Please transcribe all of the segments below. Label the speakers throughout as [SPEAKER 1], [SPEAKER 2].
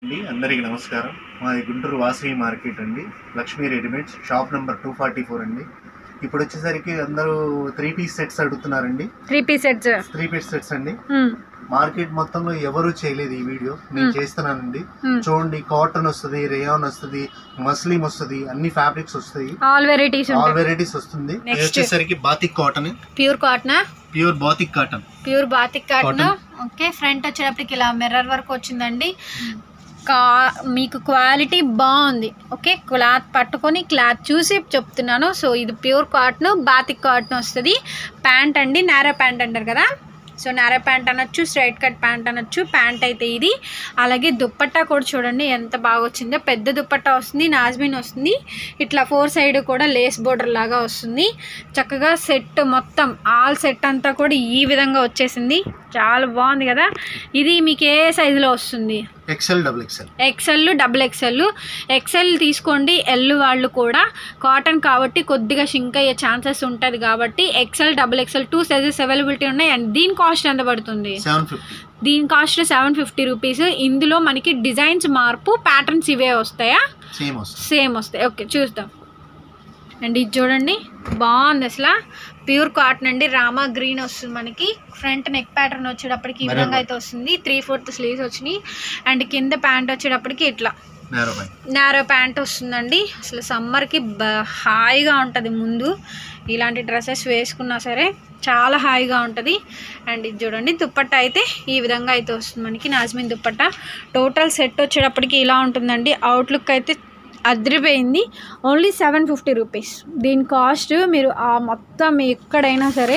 [SPEAKER 1] అండి అందరికీ నమస్కారం మాది గుంటూరు వాసవి మార్కెట్ అండి Lakshmi readymades shop number two forty four అండి ఇప్పుడు వచ్చేసరికి అందరూ త్రీ పీస్ సెట్స్ అడుగుతున్నారండి
[SPEAKER 2] three piece sets
[SPEAKER 1] three piece sets అండి మార్కెట్ మొత్తంలో ఎవరు చేయలేదు ఈ వీడియో నేను చేస్తున్నానండి చూడండి కాటన్ వస్తుంది రేయాన్ వస్తుంది మస్లిం వస్తుంది అన్ని ఫ్యాబ్రిక్స్ వస్తాయి
[SPEAKER 2] ఆల్ వెరైటీస్
[SPEAKER 1] ఆల్
[SPEAKER 2] ఉంటాయి
[SPEAKER 1] వెరైటీస్ వస్తుంది ఇది
[SPEAKER 2] Next.
[SPEAKER 1] వచ్చేసరికి batik cotton
[SPEAKER 2] pure cotton
[SPEAKER 1] pure batik cotton
[SPEAKER 2] pure batik cotton
[SPEAKER 1] Cotton.
[SPEAKER 2] Okay front వచ్చేటప్పటికి ఇలా మిర్రర్ వర్క్ వచ్చిందండి కా మీకు క్వాలిటీ బాగుంది ఓకే క్లాత్ పట్టుకొని క్లాత్ చూసి చెప్తున్నాను సో ఇది ప్యూర్ కాటన్ బాతిక్ కాటన్ వస్తుంది ప్యాంట్ అండి నేరో ప్యాంట్ అంటారు కదా సో నేరో ప్యాంట్ అనొచ్చు స్ట్రైట్ కట్ ప్యాంట్ అనొచ్చు ప్యాంట్ అయితే ఇది అలాగే దుప్పట్టా కూడా చూడండి ఎంత బాగా వచ్చిందో పెద్ద దుప్పట్టా వస్తుంది నాజ్మిన్ వస్తుంది ఇట్లా ఫోర్ సైడ్ కూడా లేస్ బోర్డర్ లాగా వస్తుంది చక్కగా సెట్ మొత్తం ఆల్ సెట్ అంతా కూడా ఈ విధంగా వచ్చేసింది చాలా బాగుంది కదా ఇది మీకు ఏ సైజులో వస్తుంది
[SPEAKER 1] XL double XL
[SPEAKER 2] XL double XL XL తీసుకోండి ఎల్ వాళ్ళు కూడా కాటన్ కాబట్టి కొద్దిగా షింక్ అయ్యే ఛాన్సెస్ ఉంటుంది కాబట్టి XL double XL two sizes availability ఉన్నాయి అండ్ దీని కాస్ట్ ఎంత పడుతుంది
[SPEAKER 1] సెవెన్ ఫిఫ్టీ
[SPEAKER 2] దీని కాస్ట్ సెవెన్ ఫిఫ్టీ రూపీస్ ఇందులో మనకి డిజైన్స్ మార్పు ప్యాటర్న్స్ ఇవే వస్తాయా
[SPEAKER 1] సేమ్ వస్తుంది
[SPEAKER 2] సేమ్ వస్తాయి ఓకే చూద్దాం అండ్ ఇది చూడండి బాగుంది అసలు ప్యూర్ కాటన్ అండి రామా గ్రీన్ వస్తుంది మనకి ఫ్రంట్ నెక్ ప్యాటర్న్ వచ్చేటప్పటికి ఈ విధంగా అయితే వస్తుంది త్రీ ఫోర్త్ స్లీవ్స్ వచ్చినాయి అండ్ కింద ప్యాంట్ వచ్చేటప్పటికి ఇట్లా
[SPEAKER 1] నేరో ప్యాంట్
[SPEAKER 2] నేరో ప్యాంట్ వస్తుందండి అసలు సమ్మర్కి బ హాయిగా ఉంటుంది ముందు ఇలాంటి డ్రెస్సెస్ వేసుకున్నా సరే చాలా హాయిగా ఉంటుంది అండ్ ఇది చూడండి దుప్పట్టా అయితే ఈ విధంగా అయితే వస్తుంది మనకి నాజ్మిన్ దుప్పట్టా టోటల్ సెట్ వచ్చేటప్పటికి ఇలా ఉంటుందండి అవుట్లుక్ అయితే అదిరిపోయింది ఓన్లీ సెవెన్ ఫిఫ్టీ రూపీస్ దీని కాస్ట్ మీరు ఆ మొత్తం ఎక్కడైనా సరే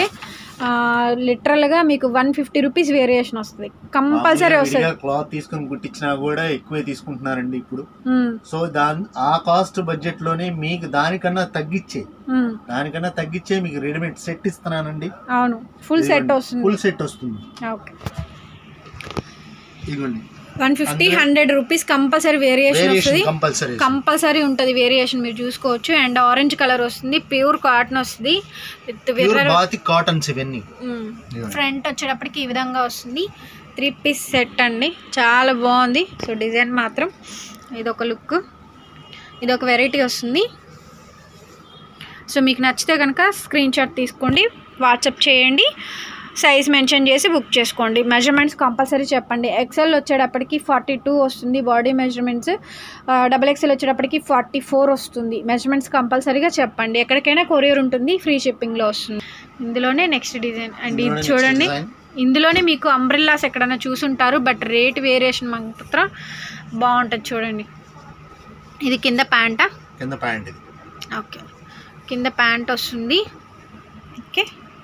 [SPEAKER 2] లిటరల్గా మీకు వన్ ఫిఫ్టీ రూపీస్ వేరియేషన్ వస్తుంది కంపల్సరీ వస్తుంది
[SPEAKER 1] క్లాత్ తీసుకొని కుట్టించినా కూడా ఎక్కువే తీసుకుంటున్నారండి ఇప్పుడు
[SPEAKER 2] ఉమ్,
[SPEAKER 1] సో దాని ఆ కాస్ట్ బడ్జెట్ లోనే మీకు దానికన్నా తగ్గించే
[SPEAKER 2] ఉమ్,
[SPEAKER 1] దానికన్నా తగ్గించే మీకు రెడీమేడ్ సెట్ ఇస్తున్నానండి
[SPEAKER 2] అవును ఫుల్ సెట్ వస్తుంది
[SPEAKER 1] ఫుల్ సెట్ వస్తుంది
[SPEAKER 2] ఓకే
[SPEAKER 1] ఇదిగోండి
[SPEAKER 2] one fifty hundred rupees compulsory variation వస్తుంది
[SPEAKER 1] వేరియేషన్ కంపల్సరీ
[SPEAKER 2] కంపల్సరీ ఉంటుంది వేరియేషన్ మీరు చూసుకోవచ్చు అండ్ ఆరెంజ్ కలర్ వస్తుంది ప్యూర్ కాటన్ వస్తుంది విత్
[SPEAKER 1] ప్యూర్ బాతి కాటన్స్ ఇవన్నీ
[SPEAKER 2] ఫ్రంట్ వచ్చేటప్పటికి ఈ విధంగా వస్తుంది త్రీ పీస్ సెట్ అండి చాలా బాగుంది సో డిజైన్ మాత్రం ఇదొక లుక్ ఇదొక వెరైటీ వస్తుంది సో మీకు నచ్చితే కనుక స్క్రీన్ షాట్ తీసుకోండి వాట్సాప్ చేయండి సైజ్ మెన్షన్ చేసి బుక్ చేసుకోండి మెజర్మెంట్స్ కంపల్సరీ చెప్పండి ఎక్సెల్ వచ్చేటప్పటికి ఫార్టీ టూ వస్తుంది బాడీ మెజర్మెంట్స్ డబల్ ఎక్సెల్ వచ్చేటప్పటికి ఫార్టీ ఫోర్ వస్తుంది మెజర్మెంట్స్ కంపల్సరీగా చెప్పండి ఎక్కడికైనా కొరియర్ ఉంటుంది ఫ్రీ షిప్పింగ్లో వస్తుంది ఇందులోనే నెక్స్ట్ డిజైన్ అండ్ ఇది చూడండి ఇందులోనే మీకు అంబ్రిల్లాస్ ఎక్కడైనా చూసుంటారు బట్ రేట్ వేరియేషన్ మాత్రం బాగుంటుంది చూడండి ఇది కింద ప్యాంటా
[SPEAKER 1] కింద ప్యాంట్ ఇది
[SPEAKER 2] ఓకే కింద ప్యాంట్ వస్తుంది ఓకే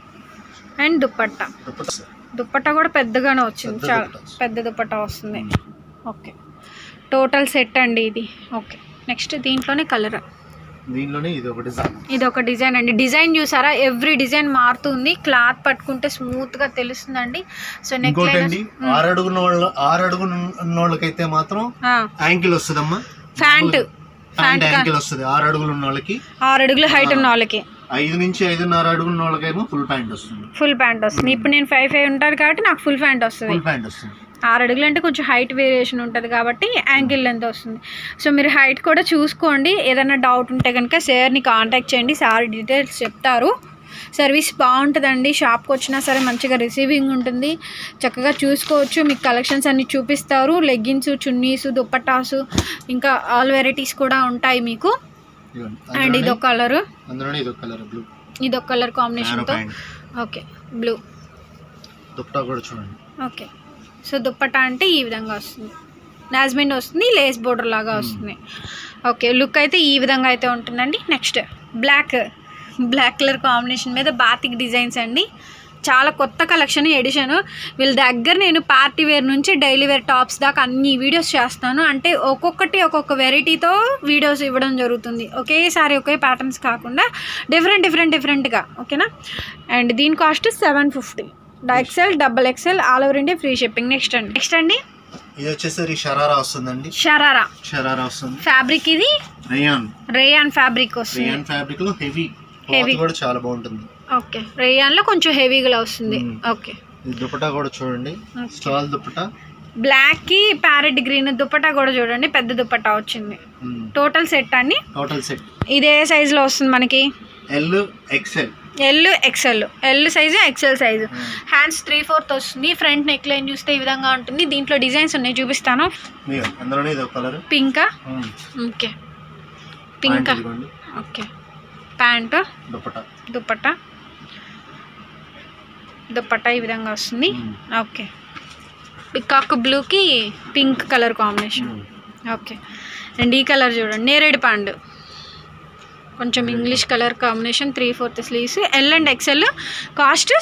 [SPEAKER 2] అండ్ దుప్పట్టా
[SPEAKER 1] దుప్పట్టా.
[SPEAKER 2] దుప్పట్టా కూడా పెద్దగానే వచ్చింది
[SPEAKER 1] పెద్ద
[SPEAKER 2] చాలా
[SPEAKER 1] దుప్పట్టా వస్తుంది.
[SPEAKER 2] పెద్ద దుప్పట్టా వస్తుంది ఓకే టోటల్ సెట్ అండి ఇది ఓకే నెక్స్ట్ దీంట్లోనే కలర్
[SPEAKER 1] దీనిలోనే ఇది ఒక డిజైన్
[SPEAKER 2] ఇది ఒక డిజైన్ అండి డిజైన్ చూసారా ఎవ్రీ డిజైన్ మారుతుంది క్లాత్ పట్టుకుంటే స్మూత్ గా తెలుస్తుందండి సో నెక్
[SPEAKER 1] ఇంకోటి
[SPEAKER 2] లైన్
[SPEAKER 1] అండి ఆరు అడుగున వాళ్ళ ఆరు అడుగు ఉన్న వాళ్ళకైతే మాత్రం యాంకిల్ వస్తుందమ్మా
[SPEAKER 2] ఫ్యాంట్
[SPEAKER 1] ప్యాంట్ యాంకిల్ వస్తుంది ఆరు అడుగులు ఉన్న వాళ్ళకి
[SPEAKER 2] ఆరు అడుగులు హైట్ ఉన్న వాళ్ళకి
[SPEAKER 1] ఐదు నుంచి ఐదున్నర అడుగులు ఉన్న వాళ్ళకేమో ఫుల్ ప్యాంట్ వస్తుంది
[SPEAKER 2] ఫుల్ ప్యాంట్ వస్తుంది ఇప్పుడు నేను ఫైవ్ ఫైవ్ ఉంటాను కాబట్టి నాకు ఫుల్ ప్యాంట్ వస్తుంది
[SPEAKER 1] ఫుల్ ప్యాంట్ వస్తుంది
[SPEAKER 2] ఆరు అడుగులు అంటే కొంచెం హైట్ వేరియేషన్ ఉంటుంది కాబట్టి యాంకిల్ లెంత్ వస్తుంది సో మీరు హైట్ కూడా చూసుకోండి ఏదైనా డౌట్ ఉంటే కనుక సార్ని కాంటాక్ట్ చేయండి సార్ డీటెయిల్స్ చెప్తారు సర్వీస్ బాగుంటుందండి షాప్కి వచ్చినా సరే మంచిగా రిసీవింగ్ ఉంటుంది చక్కగా చూసుకోవచ్చు మీకు కలెక్షన్స్ అన్ని చూపిస్తారు లెగ్గిన్స్ చున్నీస్ దుప్పటాసు ఇంకా ఆల్ వెరైటీస్ కూడా ఉంటాయి మీకు
[SPEAKER 1] ఇదిగోండి.
[SPEAKER 2] అండ్
[SPEAKER 1] అందులోనే-
[SPEAKER 2] ఇదొక కలరు
[SPEAKER 1] అందులోనే ఇది ఒక కలర్ బ్లూ
[SPEAKER 2] ఇదొక కలర్
[SPEAKER 1] నానో
[SPEAKER 2] కాంబినేషన్తో
[SPEAKER 1] ప్యాంట్
[SPEAKER 2] ఓకే బ్లూ
[SPEAKER 1] దుప్పటా కూడా చూడండి
[SPEAKER 2] ఓకే సో దుప్పటా అంటే ఈ విధంగా వస్తుంది నాజ్మిన్ వస్తుంది లేస్ బోర్డర్ లాగా వస్తుంది ఓకే లుక్ అయితే ఈ విధంగా అయితే ఉంటుందండి next black black colour combination మీద బాతిక్ డిజైన్స్ అండి చాలా కొత్త కలెక్షన్ ఎడిషన్ వీళ్ళ దగ్గర నేను పార్టీ వేర్ నుంచి డైలీ వేర్ టాప్స్ దాకా అన్ని వీడియోస్ చేస్తాను అంటే ఒక్కొక్కటి ఒక్కొక్క వెరైటీతో వీడియోస్ ఇవ్వడం జరుగుతుంది ఒకేసారి ఒకే ప్యాటర్న్స్ కాకుండా డిఫరెంట్ డిఫరెంట్ డిఫరెంట్గా ఓకేనా అండ్ దీని cost seven fifty XL double XL all over India free shipping next అండి నెక్స్ట్ అండి
[SPEAKER 1] ఇది వచ్చేసరికి షరారా వస్తుందండి
[SPEAKER 2] షరారా
[SPEAKER 1] షరారా వస్తుంది
[SPEAKER 2] ఫ్యాబ్రిక్ ఇది
[SPEAKER 1] రేయాన్
[SPEAKER 2] రేయాన్ ఫ్యాబ్రిక్ వస్తుంది
[SPEAKER 1] రేయాన్ ఫ్యాబ్రిక్ లో హెవీ
[SPEAKER 2] Heavy.
[SPEAKER 1] క్లాత్ కూడా చాలా బాగుంటుంది
[SPEAKER 2] ఓకే రేయాన్లో కొంచెం హెవీగా వస్తుంది
[SPEAKER 1] మ్మ్.
[SPEAKER 2] ఓకే
[SPEAKER 1] ఈ దుపట్టా కూడా చూడండి
[SPEAKER 2] Okay.
[SPEAKER 1] స్టాల్ దుపట్టా
[SPEAKER 2] బ్లాక్కి ప్యారెట్ గ్రీన్ దుపట్టా కూడా చూడండి పెద్ద దుపట్టా వచ్చింది టోటల్ సెట్ అండి
[SPEAKER 1] టోటల్ సెట్
[SPEAKER 2] ఇదే సైజులో వస్తుంది మనకి
[SPEAKER 1] L XL
[SPEAKER 2] L XL L size XL size hands three fourth వస్తుంది ఫ్రంట్ నెక్ లైన్ చూస్తే ఈ విధంగా ఉంటుంది దీంట్లో డిజైన్స్ ఉన్నాయి చూపిస్తాను
[SPEAKER 1] మీరు అందులోనే ఇది ఒక కలర్
[SPEAKER 2] పింకా ఓకే పింక్
[SPEAKER 1] ఇదిగోండి
[SPEAKER 2] ఓకే ప్యాంటు
[SPEAKER 1] దుపట్టా
[SPEAKER 2] దుపట్టా దుపట్టా ఈ విధంగా వస్తుంది
[SPEAKER 1] మ్మ్.
[SPEAKER 2] ఓకే పికాక్ బ్లూకి pink colour combination okay and ఈ కలర్ చూడండి నేరేడు పండు కొంచెం English colour combination three fourth sleeves L and XL cost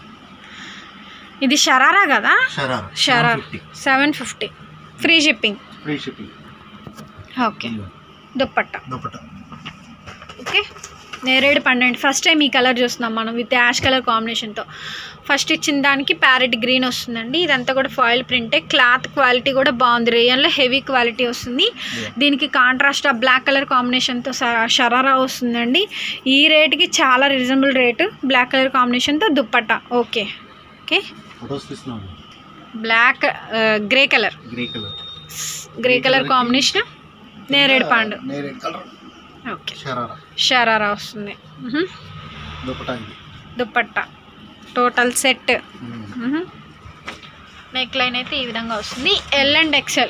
[SPEAKER 2] ఇది షరారా కదా
[SPEAKER 1] sharara
[SPEAKER 2] sharara seven fifty free shipping
[SPEAKER 1] free shipping
[SPEAKER 2] okay dupatta
[SPEAKER 1] dupatta
[SPEAKER 2] okay నేరేడు పండండి ఫస్ట్ టైం ఈ కలర్ చూస్తున్నాం మనం విత్ యాష్ కలర్ కాంబినేషన్తో ఫస్ట్ ఇచ్చిన దానికి ప్యారెట్ గ్రీన్ వస్తుందండి ఇదంతా కూడా ఫాయిల్ ప్రింటే క్లాత్ క్వాలిటీ కూడా బాగుంది రేయన్లో హెవీ క్వాలిటీ వస్తుంది దీనికి కాంట్రాస్ట్ ఆ బ్లాక్ కలర్ కాంబినేషన్తో షరారా వస్తుందండి ఈ రేట్కి చాలా రీజనబుల్ రేటు బ్లాక్ కలర్ కాంబినేషన్తో దుప్పట్టా ఓకే ఓకే
[SPEAKER 1] ఫొటోస్ తీస్తున్నాం
[SPEAKER 2] black grey colour
[SPEAKER 1] grey colour
[SPEAKER 2] grey colour combination నేరేడు పాండు
[SPEAKER 1] నేరేడు కలర్
[SPEAKER 2] ఓకే
[SPEAKER 1] షరారా
[SPEAKER 2] షరారా వస్తుంది మ్హూ.
[SPEAKER 1] దుపట్టా ఇది
[SPEAKER 2] దుప్పట్టా టోటల్ సెట్
[SPEAKER 1] మ్మ్.
[SPEAKER 2] నెక్ లైన్ అయితే ఈ విధంగా వస్తుంది L and XL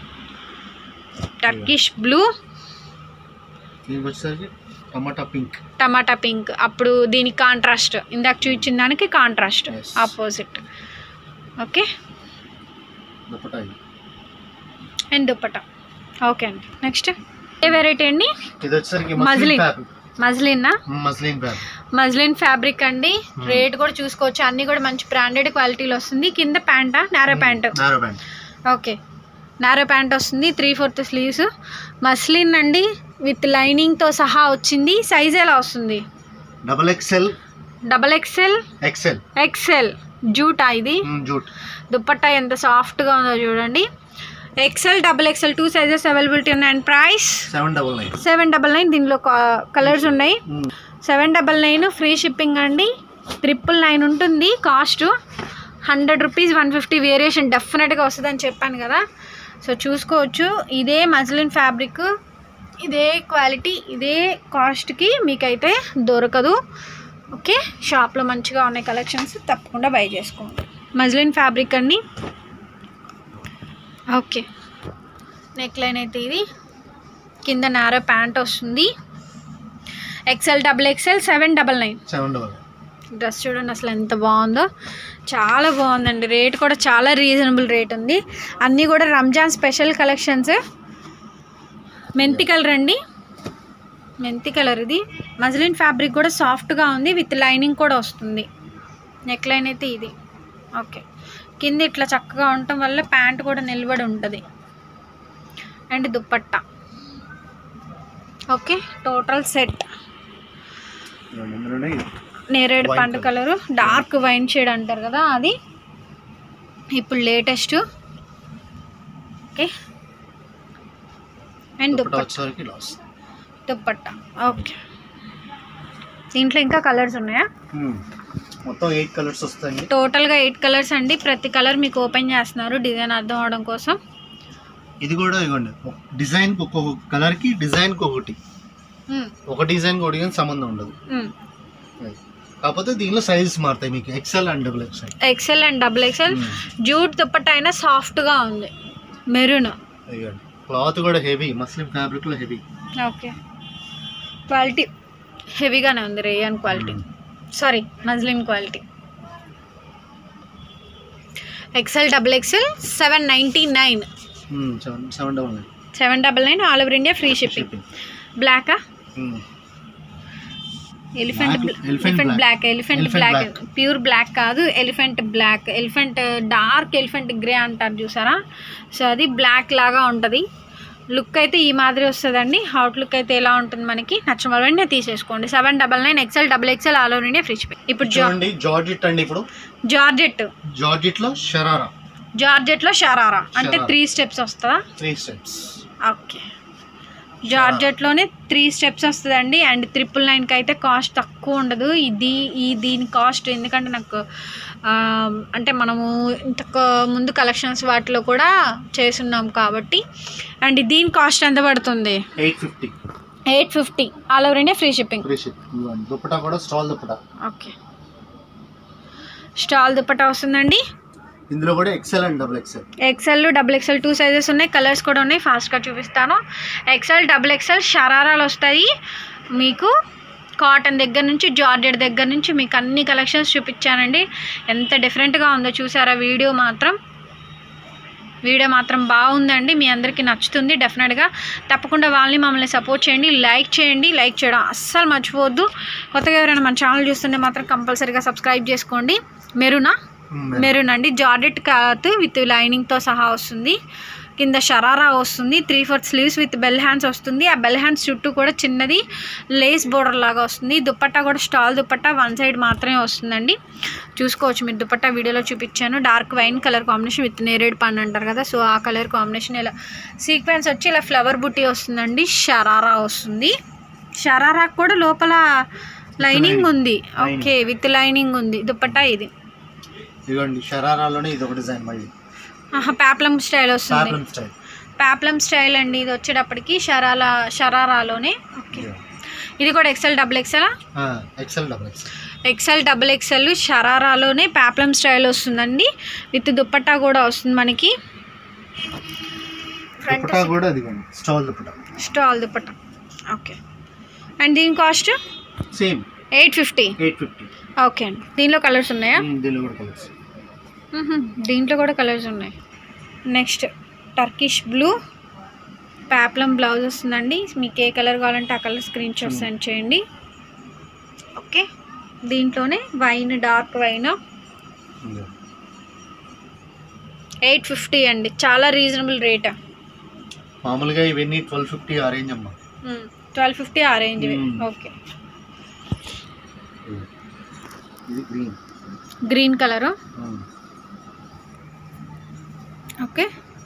[SPEAKER 2] Turkish blue
[SPEAKER 1] దీనికి వచ్చేసరికి టమాటా పింక్
[SPEAKER 2] టమాటా పింక్ అప్పుడు దీనికి కాంట్రాస్ట్ ఇందాక చూపించిన దానికి contrast
[SPEAKER 1] Yes.
[SPEAKER 2] Opposite okay
[SPEAKER 1] dupatta ఇది
[SPEAKER 2] అండ్ దుప్పట్టా ఓకే అండి నెక్స్ట్ ఏ వెరైటీ అండి
[SPEAKER 1] ఇది వచ్చేసరికి
[SPEAKER 2] మజ్లిన్.
[SPEAKER 1] మస్లిన్ ఫ్యాబ్రిక్
[SPEAKER 2] మజ్లిన్నా
[SPEAKER 1] మస్లిన్ ఫ్యాబ్రిక్
[SPEAKER 2] మజ్లిన్ ఫ్యాబ్రిక్ అండి రేట్ కూడా చూసుకోవచ్చు అన్నీ కూడా మంచి బ్రాండెడ్ క్వాలిటీలో వస్తుంది కింద ప్యాంటా narrow pant
[SPEAKER 1] narrow band
[SPEAKER 2] okay narrow pant వస్తుంది త్రీ ఫోర్త్ స్లీవ్స్ మస్లిన్ అండి విత్ లైనింగ్తో సహా వచ్చింది సైజ్ ఎలా వస్తుంది
[SPEAKER 1] double XL
[SPEAKER 2] double XL
[SPEAKER 1] XL
[SPEAKER 2] XL జూటా ఇది
[SPEAKER 1] జూట్
[SPEAKER 2] దుప్పట్టా ఎంత సాఫ్ట్గా ఉందో చూడండి XL double XL two sizes availability ఉన్నాయి and price
[SPEAKER 1] seven double nine
[SPEAKER 2] seven double nine దీనిలో కలర్స్ ఉన్నాయి seven double nine free shipping అండి ట్రిపుల్ నైన్ ఉంటుంది cost hundred rupees one fifty variation డెఫినెట్గా వస్తుందని చెప్పాను కదా సో చూసుకోవచ్చు ఇదే మజ్లిన్ ఫ్యాబ్రిక్ ఇదే క్వాలిటీ ఇదే కాస్ట్కి మీకైతే దొరకదు ఓకే షాప్లో మంచిగా ఉన్నాయి కలెక్షన్స్ తప్పకుండా బై చేసుకోండి మజ్లిన్ ఫ్యాబ్రిక్ అండి ఓకే నెక్ లైన్ అయితే ఇది కింద నారో ప్యాంట్ వస్తుంది XL double XL seven double nine
[SPEAKER 1] seven double
[SPEAKER 2] dress చూడండి అసలు ఎంత బాగుందో చాలా బాగుందండి రేట్ కూడా చాలా రీజనబుల్ రేట్ ఉంది అన్నీ కూడా రంజాన్ స్పెషల్ కలెక్షన్స్ మెంతి కలర్ అండి మెంతి కలర్ ఇది మజ్లిన్ ఫ్యాబ్రిక్ కూడా సాఫ్ట్గా ఉంది విత్ లైనింగ్ కూడా వస్తుంది నెక్ లైన్ అయితే ఇది ఓకే కింద ఇట్లా చక్కగా ఉండటం వల్ల ప్యాంట్ కూడా నిలబడి ఉంటుంది and dupatta okay total set
[SPEAKER 1] ఇందులోనే
[SPEAKER 2] నేరేడు
[SPEAKER 1] Wine
[SPEAKER 2] పండు
[SPEAKER 1] colour.
[SPEAKER 2] Colour dark wine shade అంటారు కదా అది ఇప్పుడు latest okay and
[SPEAKER 1] dupatta
[SPEAKER 2] dupatta
[SPEAKER 1] వచ్చేసరికి లాస్
[SPEAKER 2] దుప్పట్ట ఓకే దీంట్లో ఇంకా కలర్స్ ఉన్నాయా
[SPEAKER 1] మొత్తం ఎయిట్ కలర్స్ వస్తాయి
[SPEAKER 2] టోటల్గా ఎయిట్ కలర్స్ అండి ప్రతి కలర్ మీకు ఓపెన్ చేస్తున్నారు డిజైన్ అర్థం అవడం కోసం
[SPEAKER 1] ఇది కూడా ఇవ్వండి డిజైన్ ఒక్కొక్క కలర్ కి డిజైన్ కి ఒకటి
[SPEAKER 2] మ్మ్.
[SPEAKER 1] ఒక డిజైన్ ఒకటి కానీ సంబంధం ఉండదు
[SPEAKER 2] మ్మ్.
[SPEAKER 1] కాకపోతే దీనిలో సైజెస్ మారుతాయి మీకు XL and double XL
[SPEAKER 2] XL and double XL jute dupatta అయినా సాఫ్ట్గా ఉంది మెరూన్
[SPEAKER 1] ఇవ్వండి క్లాత్ కూడా హెవీ మస్లిం ఫ్యాబ్రిక్ లో హెవీ
[SPEAKER 2] ఓకే క్వాలిటీ హెవీగానే ఉంది rayon quality sorry muslin quality XL double XL seven ninety nine
[SPEAKER 1] seven seven double nine
[SPEAKER 2] seven double nine all over India free shipping బ్లాకా elephant
[SPEAKER 1] Black, elephant
[SPEAKER 2] elephant
[SPEAKER 1] black.
[SPEAKER 2] Black elephant
[SPEAKER 1] Elephant
[SPEAKER 2] black
[SPEAKER 1] black.
[SPEAKER 2] Pure black కాదు elephant black elephant dark elephant grey అంటారు చూసారా so అది black లాగా ఉంటుంది look అయితే ఈ మాదిరి వస్తుందండి అవుట్ లుక్ అయితే ఎలా ఉంటుంది మనకి నచ్చిన వాళ్ళని తీసేసుకోండి seven double nine XL double XL all over India free shipping ఇప్పుడు జా
[SPEAKER 1] చూడండి జార్జిట్ అండి ఇప్పుడు
[SPEAKER 2] జార్జెట్
[SPEAKER 1] జార్జిట్ లో షరారా
[SPEAKER 2] జార్జెట్లో షరారా అంటే
[SPEAKER 1] షరారా.
[SPEAKER 2] త్రీ స్టెప్స్ వస్తుందా
[SPEAKER 1] త్రీ స్టెప్స్
[SPEAKER 2] ఓకే జార్జెట్లోనే త్రీ స్టెప్స్ వస్తుందండి అండ్ ట్రిపుల్ నైన్కి అయితే కాస్ట్ తక్కువ ఉండదు ఇది ఈ దీని కాస్ట్ ఎందుకంటే నాకు ఆ, అంటే మనము ఇంతకు ముందు కలెక్షన్స్ వాటిలో కూడా చేసున్నాం కాబట్టి అండ్ దీని కాస్ట్ ఎంత పడుతుంది
[SPEAKER 1] eight fifty
[SPEAKER 2] eight fifty all over India free shipping
[SPEAKER 1] free ship ఇవ్వండి దుప్పటా కూడా stole dupatta
[SPEAKER 2] okay stole dupatta వస్తుందండి
[SPEAKER 1] ఇందులో కూడా XL and double XL
[SPEAKER 2] XL double XL two sizes ఉన్నాయి కలర్స్ కూడా ఉన్నాయి ఫాస్ట్గా చూపిస్తాను ఎక్సెల్ డబుల్ ఎక్సెల్ షరారాలు వస్తాయి మీకు కాటన్ దగ్గర నుంచి జార్జెట్ దగ్గర నుంచి మీకు అన్ని కలెక్షన్స్ చూపించానండి ఎంత డిఫరెంట్గా ఉందో చూసారా వీడియో మాత్రం వీడియో మాత్రం బాగుందండి మీ అందరికీ నచ్చుతుంది డెఫినెట్గా తప్పకుండా వాళ్ళని మమ్మల్ని సపోర్ట్ చేయండి లైక్ చేయండి లైక్ చేయడం అస్సలు మర్చిపోవద్దు కొత్తగా ఎవరైనా మన ఛానల్ చూస్తుంటే మాత్రం కంపల్సరీగా సబ్స్క్రైబ్ చేసుకోండి మెరునా మెరూన్ అండి జార్డెట్ క్లాత్ విత్ లైనింగ్తో సహా వస్తుంది కింద షరారా వస్తుంది three fourth sleeves with bell hands వస్తుంది ఆ బెల్ హ్యాండ్స్ చుట్టూ కూడా చిన్నది లేస్ బోర్డర్ లాగా వస్తుంది దుపట్టా కూడా స్టాల్ దుపట్టా వన్ సైడ్ మాత్రమే వస్తుందండి చూసుకోవచ్చు మీరు దుపట్టా వీడియోలో చూపించాను dark wine colour combination with నేరేడ్ పండు అంటారు కదా సో ఆ కలర్ కాంబినేషన్ ఇలా సీక్వెన్స్ వచ్చి ఇలా ఫ్లవర్ బుట్టి వస్తుందండి షరారా వస్తుంది షరారాకు కూడా లోపల లైనింగ్ ఉంది ఓకే విత్ లైనింగ్ ఉంది దుపట్టా ఇది
[SPEAKER 1] ఇదిగోండి షరారాలోనే ఇది ఒక డిజైన్ మళ్ళీ
[SPEAKER 2] ఆహా, పేప్లం స్టైల్ వస్తుంది
[SPEAKER 1] పాప్లం స్టైల్
[SPEAKER 2] పేప్లం స్టైల్ అండి ఇది వచ్చేటప్పటికి షరాల షరారాలోనే ఓకే ఇది కూడా XL double XL
[SPEAKER 1] XL double XL
[SPEAKER 2] XL double XL షరారాలోనే పేప్లం స్టైల్ వస్తుందండి విత్ దుప్పట్టా కూడా వస్తుంది మనకి ఫ్రంట్
[SPEAKER 1] దుప్పటా కూడా అదిగోండి stole dupatta
[SPEAKER 2] stole dupatta okay and దీని cost
[SPEAKER 1] same
[SPEAKER 2] eight fifty
[SPEAKER 1] eight fifty
[SPEAKER 2] okay అండి దీనిలో కలర్స్ ఉన్నాయా
[SPEAKER 1] దీనిలో కూడా కలర్స్
[SPEAKER 2] మ్మ్హ. దీంట్లో కూడా కలర్స్ ఉన్నాయి next Turkish blue peplum blouse వస్తుందండి మీకు ఏ కలర్ కావాలంటే ఆ కలర్ స్క్రీన్ షాట్ సెండ్ చేయండి ఓకే దీంట్లోనే wine dark wine eight fifty అండి చాలా రీజనబుల్ రేట్
[SPEAKER 1] మామూలుగా ఇవన్నీ ట్వెల్వ్ ఫిఫ్టీ ఆ రేంజ్ అమ్మా
[SPEAKER 2] ట్వెల్వ్ ఫిఫ్టీ ఆ రేంజ్
[SPEAKER 1] మ్మ్.
[SPEAKER 2] ఓకే
[SPEAKER 1] ఇది green
[SPEAKER 2] green colour okay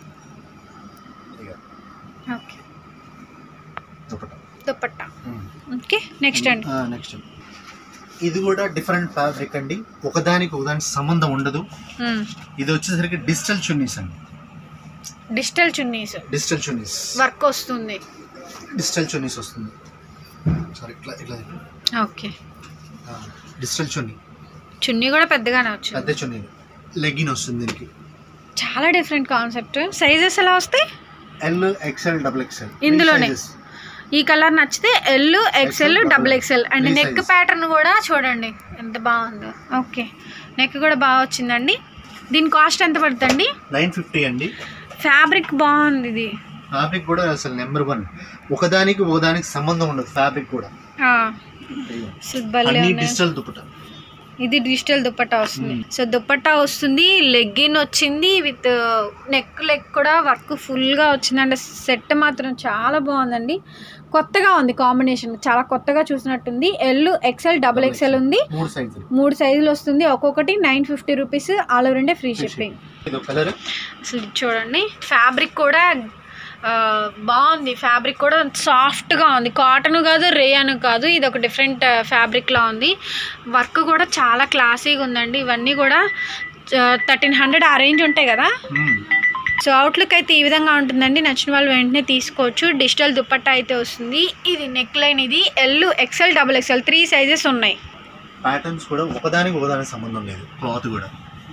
[SPEAKER 2] okay
[SPEAKER 1] dupatta
[SPEAKER 2] dupatta okay next అండి
[SPEAKER 1] నెక్స్ట్ ఇది కూడా డిఫరెంట్ ఫ్యాబ్రిక్ అండి ఒకదానికి ఒకదానికి సంబంధం ఉండదు
[SPEAKER 2] మ్మ్.
[SPEAKER 1] ఇది వచ్చేసరికి డిజిటల్ చున్నీస్ అండి
[SPEAKER 2] digital chunnis
[SPEAKER 1] digital chunnis
[SPEAKER 2] work వస్తుంది
[SPEAKER 1] డిజిటల్ చున్నీస్ వస్తుంది సారీ ఇట్లా ఇట్లా
[SPEAKER 2] ఓకే
[SPEAKER 1] డిజిటల్ చున్నీ
[SPEAKER 2] చున్నీ కూడా పెద్దగానే వచ్చింది
[SPEAKER 1] పెద్ద చున్నీ లెగ్గిన్ వస్తుంది దీనికి
[SPEAKER 2] చాలా డిఫరెంట్ కాన్సెప్ట్ సైజెస్ ఎలా వస్తాయి
[SPEAKER 1] ఎల్ ఎక్స్ఎల్ డబుల్ ఎక్స్ఎల్
[SPEAKER 2] ఇందులోనే? ఈ కలర్ నచ్చితే L XL
[SPEAKER 1] double
[SPEAKER 2] double XL and
[SPEAKER 1] Three
[SPEAKER 2] neck
[SPEAKER 1] sizes.
[SPEAKER 2] Pattern కూడా చూడండి ఎంత బాగుందో ఓకే నెక్ కూడా బాగా వచ్చిందండి దీని కాస్ట్ ఎంత పడుతుంది
[SPEAKER 1] నైన్ ఫిఫ్టీ అండి
[SPEAKER 2] ఫ్యాబ్రిక్ బాగుంది ఇది
[SPEAKER 1] ఫ్యాబ్రిక్ కూడా అసలు నెంబర్ వన్ ఒకదానికి ఒకదానికి సంబంధం ఉండదు ఫ్యాబ్రిక్ కూడా
[SPEAKER 2] ఆ, అసలు భలే
[SPEAKER 1] అన్ని
[SPEAKER 2] ఉన్నాయి.
[SPEAKER 1] డిజిటల్ దుప్పట
[SPEAKER 2] ఇది డిజిటల్ దుపట్టా వస్తుంది
[SPEAKER 1] మ్మ్.
[SPEAKER 2] సో దుపట్టా వస్తుంది లెగ్గిన్ వచ్చింది విత్ నెక్ లెగ్ కూడా వర్క్ ఫుల్గా వచ్చిందండి సెట్ మాత్రం చాలా బాగుందండి కొత్తగా ఉంది కాంబినేషన్ చాలా కొత్తగా చూసినట్టుంది ఎల్ ఎక్సెల్ డబుల్ ఎక్సెల్ ఉంది
[SPEAKER 1] మూడు సైజులు
[SPEAKER 2] మూడు సైజులు వస్తుంది ఒక్కొక్కటి nine fifty rupees all over India free shipping
[SPEAKER 1] ఇది ఒక కలర్
[SPEAKER 2] అసలు ఇది చూడండి ఫ్యాబ్రిక్ కూడా ఆ, బాగుంది ఫ్యాబ్రిక్ కూడా సాఫ్ట్గా ఉంది కాటన్ కాదు రేయన్ కాదు ఇది ఒక డిఫరెంట్ ఫ్యాబ్రిక్లా ఉంది వర్క్ కూడా చాలా క్లాసీగా ఉందండి ఇవన్నీ కూడా థర్టీన్ హండ్రెడ్ ఆ రేంజ్ ఉంటాయి కదా సో అవుట్లుక్ అయితే ఈ విధంగా ఉంటుందండి నచ్చిన వాళ్ళు వెంటనే తీసుకోవచ్చు డిజిటల్ దుపట్టా అయితే వస్తుంది ఇది నెక్ లైన్ ఇది L XL double XL three sizes ఉన్నాయి
[SPEAKER 1] ప్యాటర్న్స్ కూడా ఒకదానికి ఒకదానికి సంబంధం లేదు క్లాత్ కూడా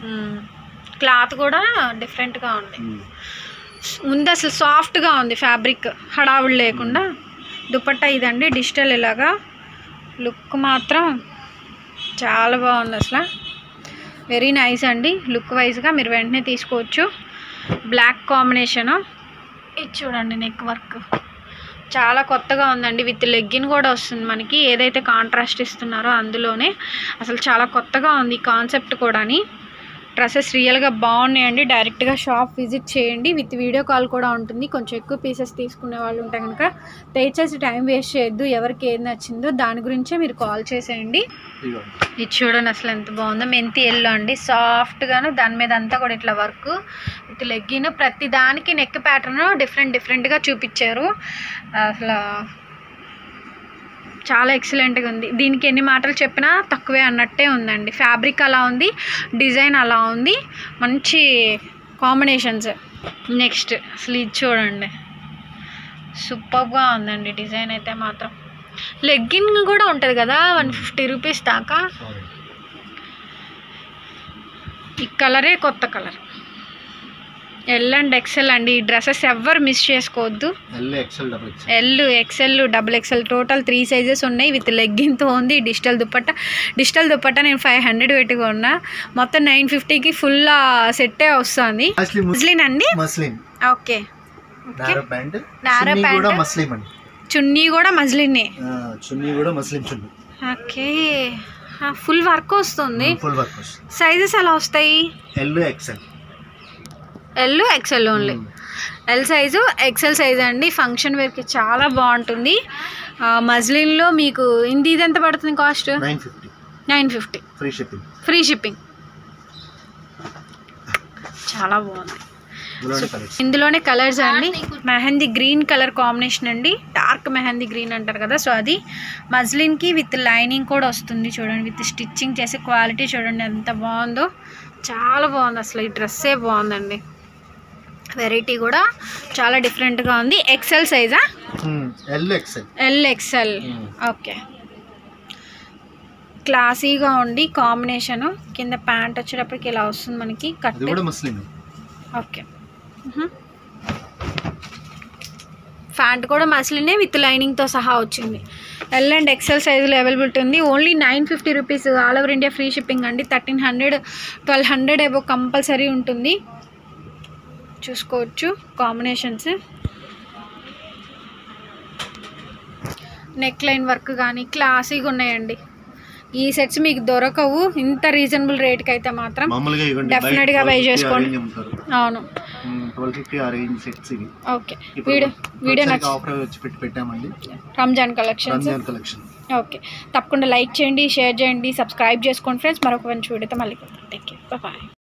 [SPEAKER 2] క్లాత్ కూడా డిఫరెంట్గా ఉంది ముందు అసలు సాఫ్ట్గా ఉంది ఫ్యాబ్రిక్ హడావుడు లేకుండా దుపట్టా ఇదండి డిజిటల్ ఇలాగా లుక్ మాత్రం చాలా బాగుంది అసలు వెరీ నైస్ అండి లుక్ వైజ్గా మీరు వెంటనే తీసుకోవచ్చు బ్లాక్ కాంబినేషను ఇది చూడండి నెక్ వర్క్ చాలా కొత్తగా ఉందండి విత్ లెగ్గిన్ కూడా వస్తుంది మనకి ఏదైతే కాంట్రాస్ట్ ఇస్తున్నారో అందులోనే అసలు చాలా కొత్తగా ఉంది ఈ కాన్సెప్ట్ కూడాని డ్రెస్సెస్ రియల్గా బాగున్నాయండి డైరెక్ట్గా షాప్ విజిట్ చేయండి విత్ వీడియో కాల్ కూడా ఉంటుంది కొంచెం ఎక్కువ పీసెస్ తీసుకునే వాళ్ళు ఉంటే కనుక దయచేసి టైం వేస్ట్ చేయొద్దు ఎవరికి ఏది నచ్చిందో దాని గురించే మీరు కాల్ చేసేయండి
[SPEAKER 1] ఇదిగోండి
[SPEAKER 2] ఇది చూడండి అసలు ఎంత బాగుందో మెంతి ఎల్లో అండి సాఫ్ట్గాను దాని మీద అంతా కూడా ఇట్లా వర్క్ విత్ లెగ్గిన్ ప్రతి దానికి నెక్ ప్యాటర్న్ డిఫరెంట్ డిఫరెంట్గా చూపించారు అసలు చాలా ఎక్సలెంట్గా ఉంది దీనికి ఎన్ని మాటలు చెప్పినా తక్కువే అన్నట్టే ఉందండి ఫ్యాబ్రిక్ అలా ఉంది డిజైన్ అలా ఉంది మంచి కాంబినేషన్స్ నెక్స్ట్ అసలు ఇది చూడండి సూపర్గా ఉందండి డిజైన్ అయితే మాత్రం లెగ్గిన్ కూడా ఉంటుంది కదా వన్ ఫిఫ్టీ రూపీస్ దాకా
[SPEAKER 1] సారీ
[SPEAKER 2] ఈ కలరే కొత్త కలర్ ఎల్ అండ్ ఎక్సెల్ అండి ఈ డ్రెస్సెస్ ఎవ్వరు మిస్ చేసుకోవద్దు
[SPEAKER 1] L XL double XL
[SPEAKER 2] L XL double XL total three sizes ఉన్నాయి విత్ లెగ్గిన్తో ఉంది డిజిటల్ దుప్పట్ట డిజిటల్ దుప్పట్ట నేను ఫైవ్ హండ్రెడ్ పెట్టుకున్నా మొత్తం నైన్ ఫిఫ్టీకి ఫుల్ సెట్టే వస్తుంది ముస్లిన్ అండి
[SPEAKER 1] muslin
[SPEAKER 2] okay
[SPEAKER 1] narrow pant
[SPEAKER 2] Narrow
[SPEAKER 1] chunni కూడా
[SPEAKER 2] pant.
[SPEAKER 1] మస్లిం అండి
[SPEAKER 2] చున్నీ కూడా మజ్లినే
[SPEAKER 1] ఆ, చున్నీ కూడా muslin chunni
[SPEAKER 2] okay full work వస్తుంది
[SPEAKER 1] ఫుల్ వర్క్ వస్తుంది
[SPEAKER 2] సైజెస్ ఎలా వస్తాయి
[SPEAKER 1] L XL
[SPEAKER 2] L XL only L size XL size అండి ఫంక్షన్ వేర్కి చాలా బాగుంటుంది ఆ, మజ్లిన్లో మీకు ఇది ఇది ఎంత పడుతుంది cost
[SPEAKER 1] nine fifty
[SPEAKER 2] nine fifty
[SPEAKER 1] free shipping
[SPEAKER 2] free shipping చాలా బాగుంది
[SPEAKER 1] ఇందులోనే కలర్స్
[SPEAKER 2] ఇందులోనే కలర్స్ అండి మెహందీ గ్రీన్ కలర్ కాంబినేషన్ అండి డార్క్ మెహందీ గ్రీన్ అంటారు కదా సో అది మజ్లిన్కి విత్ లైనింగ్ కూడా వస్తుంది చూడండి విత్ స్టిచ్చింగ్ చేసే క్వాలిటీ చూడండి ఎంత బాగుందో చాలా బాగుంది అసలు ఈ డ్రెస్సే బాగుందండి వెరైటీ కూడా చాలా డిఫరెంట్గా ఉంది ఎక్సెల్ సైజా
[SPEAKER 1] L XL
[SPEAKER 2] L XL okay క్లాసీగా ఉండి కాంబినేషను కింద ప్యాంట్ వచ్చేటప్పటికి ఇలా వస్తుంది మనకి కట్
[SPEAKER 1] అది కూడా మస్లిం
[SPEAKER 2] ఓకే ప్యాంట్ కూడా మసిలినే విత్ లైనింగ్తో సహా వచ్చింది ఎల్ అండ్ ఎక్సెల్ సైజులో అవైలబిలిటీ ఉంది only nine fifty rupees all over India free shipping అండి థర్టీన్ హండ్రెడ్ ట్వెల్వ్ హండ్రెడ్ ఏవో కంపల్సరీ ఉంటుంది చూసుకోవచ్చు కాంబినేషన్స్ నెక్ లైన్ వర్క్ కానీ క్లాసీగా ఉన్నాయండి ఈ సెట్స్ మీకు దొరకవు ఇంత రీజనబుల్ రేట్కి అయితే మాత్రం
[SPEAKER 1] మామూలుగా ఇవ్వండి
[SPEAKER 2] Definite గా buy చేసుకోండి. అవును
[SPEAKER 1] ట్వెల్వ్ ఫిఫ్టీ ఆ రేంజ్ సెట్స్ ఇవి
[SPEAKER 2] ఓకే వీడియో వీడియో నచ్చ
[SPEAKER 1] ఆఫర్ వచ్చి పెట్టి పెట్టామండి
[SPEAKER 2] Ramzan collections
[SPEAKER 1] Ramzan collection
[SPEAKER 2] okay తప్పకుండా లైక్ చేయండి షేర్ చేయండి సబ్స్క్రైబ్ చేసుకోండి ఫ్రెండ్స్ మరొక మంచి వీడియోతో మళ్ళీ టేక్ కేర్ బాయ్